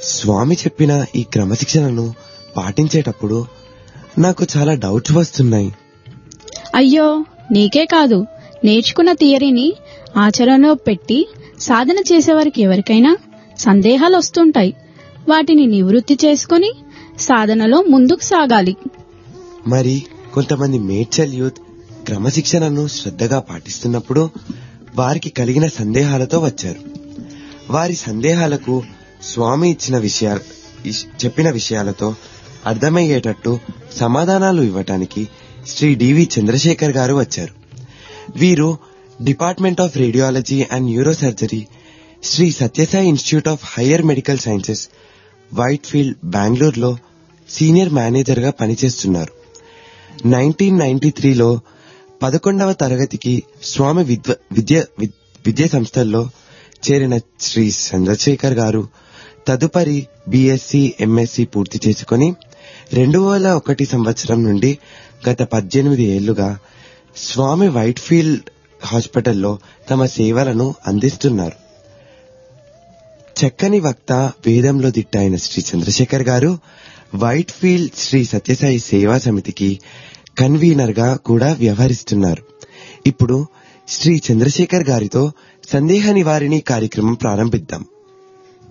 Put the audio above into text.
స్వామి చెప్పిన ఈ క్రమశిక్షణను పాటించేటప్పుడు నాకు చాలా డౌట్స్ వస్తున్నాయి అయ్యో నీకే కాదు నేర్చుకున్న థియరీని ఆచరణలో పెట్టి సాధన చేసేవారికి ఎవరికైనా సందేహాలు వస్తుంటాయి వాటిని నివృత్తి చేసుకొని సాధనలో ముందుకు సాగాలి మరి కొంతమంది మేడ్చల్ యూత్ క్రమశిక్షణను శ్రద్ధగా పాటిస్తున్నప్పుడు వారికి కలిగిన సందేహాలతో వచ్చారు వారి సందేహాలకు స్వామి ఇచ్చిన విషయాలు ఇష్- చెప్పిన విషయాలతో అర్థమయ్యేటట్టు సమాధానాలు ఇవ్వటానికి శ్రీ డివి చంద్రశేఖర్ గారు వచ్చారు వీరు department of radiology and neuro surgery Sri Sathya Sai institute of higher medical sciences Whitefield బెంగళూరులో సీనియర్ మేనేజర్ గా పనిచేస్తున్నారు నైన్టీన్ నైన్టీ త్రీలో పదకొండవ తరగతికి స్వామి విద్వ విద్య విద్- విద్యా సంస్థల్లో చేరిన శ్రీ చంద్రశేఖర్ గారు తదుపరి బీఎస్సీ ఎంఎస్సీ పూర్తి చేసుకుని రెండు వేల ఒకటి సంవత్సరం నుండి గత పద్దెనిమిది ఏళ్లుగా స్వామి వైట్ ఫీల్డ్ హాస్పిటల్లో తమ సేవలను అందిస్తున్నారు చక్కని వక్త వేదంలో దిట్టైన శ్రీ చంద్రశేఖర్ గారు వైట్ ఫీల్డ్ శ్రీ సత్యసాయి సేవా సమితికి కన్వీనర్ గా కూడా వ్యవహరిస్తున్నారు ఇప్పుడు శ్రీ చంద్రశేఖర్ గారితో సందేహ నివారిణి కార్యక్రమం ప్రారంభిద్దాం